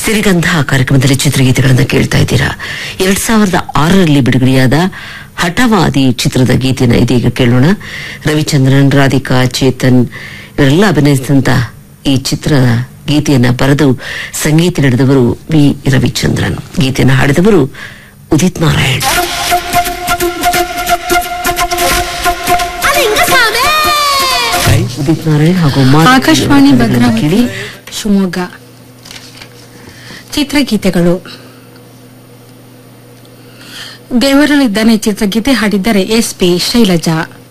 ಸಿರಿಗಂಧ ಕಾರ್ಯಕ್ರಮದಲ್ಲಿ ಚಿತ್ರಗೀತೆಗಳನ್ನು ಕೇಳ್ತಾ ಇದ್ದೀರಾ ಎರಡ್ ಸಾವಿರದ ಆರರಲ್ಲಿ ಬಿಡುಗಡೆಯಾದ ಹಠವಾದಿ ಚಿತ್ರದ ಗೀತೆನ ಇದೀಗ ಕೇಳೋಣ ರವಿಚಂದ್ರನ್ ರಾಧಿಕಾ ಚೇತನ್ ಇವರೆಲ್ಲ ಅಭಿನಯಿಸಿದಂತ ಈ ಚಿತ್ರದ ಗೀತೆಯನ್ನ ಬರೆದು ಸಂಗೀತ ನೀಡಿದವರು ವಿ ರವಿಚಂದ್ರನ್ ಗೀತೆಯನ್ನು ಹಾಡಿದವರು ಉದಿತ್ ನಾರಾಯಣ್ ಉದಿತ್ ನಾರಾಯಣ್ ಹಾಗೂ ಮಾಧವಿ ಆಕಾಶವಾಣಿ ಅವರ ಭದ್ರಾವತಿ ಕೇಳಿ ಶಿವಮೊಗ್ಗ ಚಿತ್ರಗೀತೆಗಳು ದೇವರಲ್ಲಿದ್ದಾನೆ ಚಿತ್ರಗೀತೆ ಹಾಡಿದ್ದಾರೆ ಎಸ್ ಪಿ ಶೈಲಜಾ